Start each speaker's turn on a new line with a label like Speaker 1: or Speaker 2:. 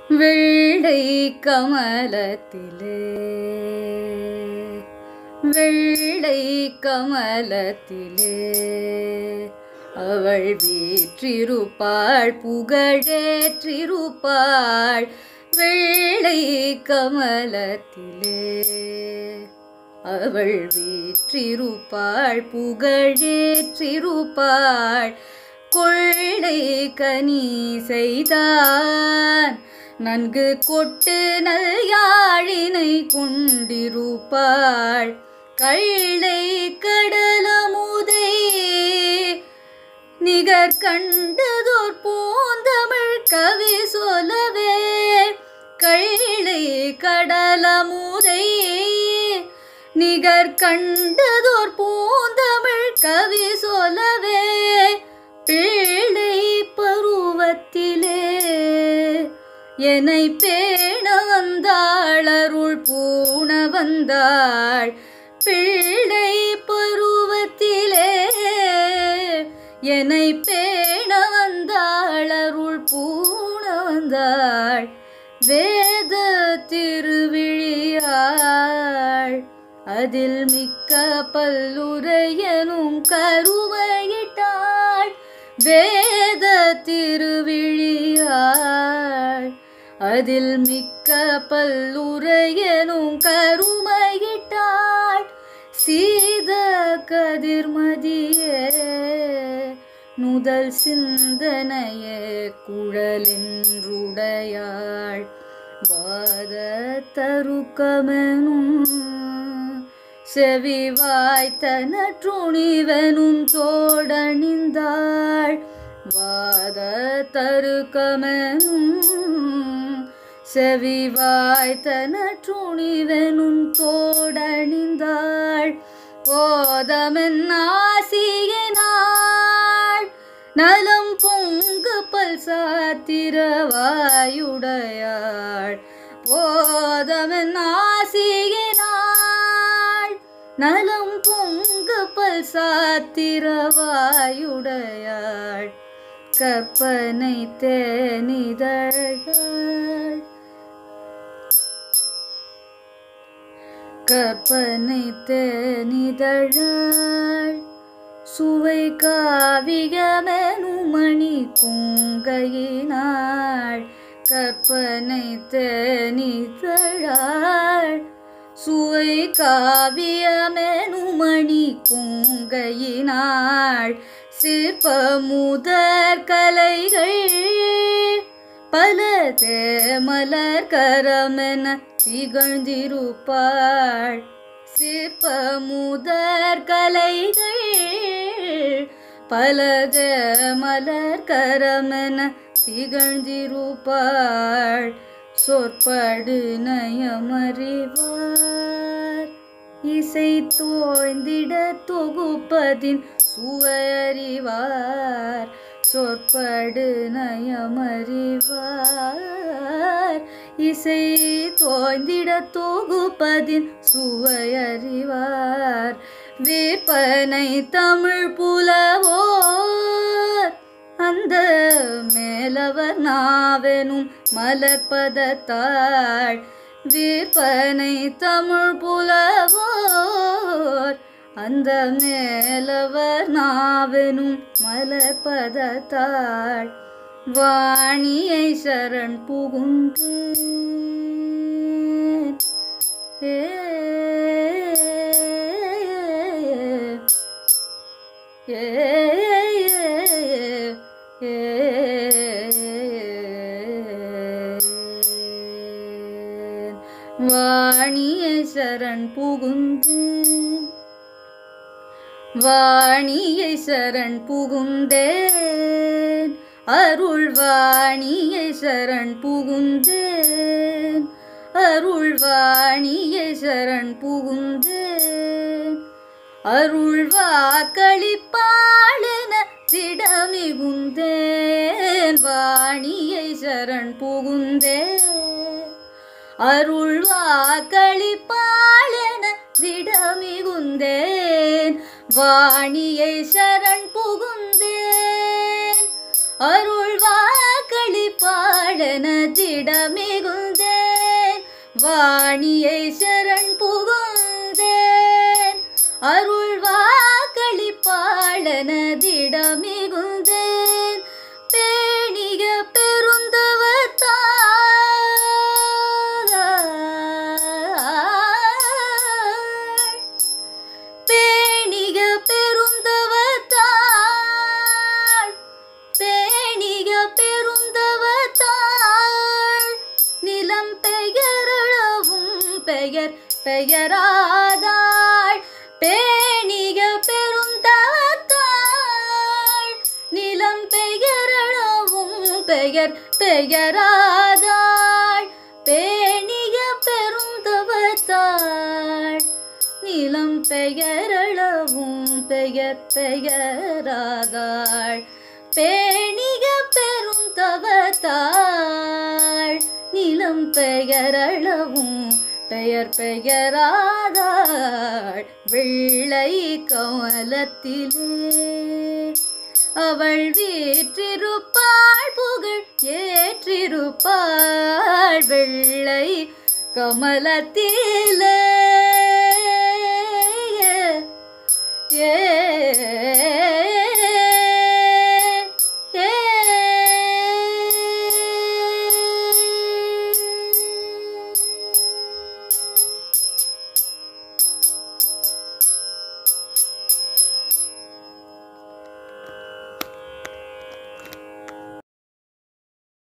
Speaker 1: வெள்ளை கமலத்திலே வெள்ளை கமலத்திலே அவள் வீற்றிருப்பாள் புகழேற்றிருப்பாள் வெள்ளை கமலத்திலே அவள் வீற்றிருப்பாள் புகழேற்றிருப்பாள் கொள்ளை கனி செய்தான் நன்கு கொட்டு நல் யாழினை கொண்டிருப்பாள் கள்ளை கடலமுதை நிகர் கண்டதோர் பூந்தமிழ் கவி சொல்லவே கள்ளை கடலமுதை நிகர் கண்டதோர் பூந்தமிழ் கவி சொல்லவே பிள்ளை பருவத்திலே என்னை பேண வந்தாள் அருள் பூண வந்தாள் பிள்ளை பருவத்திலே என்னை பேண வந்தாள் அருள் பூண வந்தாள் வேத திருவிழியாள் அதில் மிக்க பல்லுரையனும் கருவையிட்டாள் வேத திருவிழியாள் அதில் மிக்க பல்லுரையனும் கருமையிட்டாள் சீத கதிர்மதியே நுதல் சிந்தனையே குழலென்றுடையாள் வாத தருக்கமெனும் செவி வாய்த்தன துணிவனும் தோடணிந்தாள் வாத தருக்கமெனும் செவி வாய்த்தன துணிவனும் தோடணிந்தாள் போதமென் ஆசியனாள் நலம் பொங்கு பல் சாத்திரவாயுடையாள் போதமென் ஆசியனாள் நலம் பொங்கு பல் சாத்திரவாயுடையாள் கற்பனை தேனிதழாள் கற்பனை தேனிதழாள் சுவை காவியமெனுமணி குங்கையினாள் கற்பனை தேனிதழாள் சுவை காவியமெனுமணி குங்கையினாள் சிற்ப முதற் கலைகள் பல தேமலர் கரமென திகழ்ந்திருப்பாள் சிற்ப முதற் கலைகள் பல தேமலர் கரமென திகழ்ந்திருப்பாள் சொற்படு நயமறிவார் இசை தோய்ந்திட தொகுப்பதின் சுவையறிவார் சொற்படு நயமறிவார் இசை தோய்ந்திட தொகுப்பதின் சுவையறிவார் வேப்பனை தமிழ் புலவோர் அந்த மேலவர் நாவெனும் மலர்பதத்தாள் விற்பனை தமிழ் புலவோர் அந்த மேலவர் நாவெனும் மலர்பதத்தாள் வாணியை சரண் புகுந்து ஏ வாணியை சரண் புகுந்து வாணியை சரண் புகுந்தேன் அருள் வாணியை சரண் புகுந்தேன் அருள் வாணியை சரண் புகுந்தேன் அருள் வாக்களிப்பாளென திடமிகுந்தேன் வாணியை சரண் புகுந்தேன் அருள் வாக்களிப்பாளென திடமிகுந்தேன் வாணியை சரண் புகுந்தேன் அருள் வாக்களிப்பாளென திடமிகுந்தேன் பெயராதாள் பேணிக பெருந்தவத்தாள் நிலம் பெயரளவும் பெயர் பெயராதாள் பேணிக பெருந்தவத்தாள் நிலம் பெயரளவும் பெயர் பெயராதாள் பேணிக பெரும் தவத்தாள் நிலம் பெயரளவும் பெயர் பெயராதாள் வெள்ளை கமலத்திலே அவள் வீற்றிருப்பாள் புகழ் ஏற்றிருப்பாள் வெள்ளை கமலத்திலே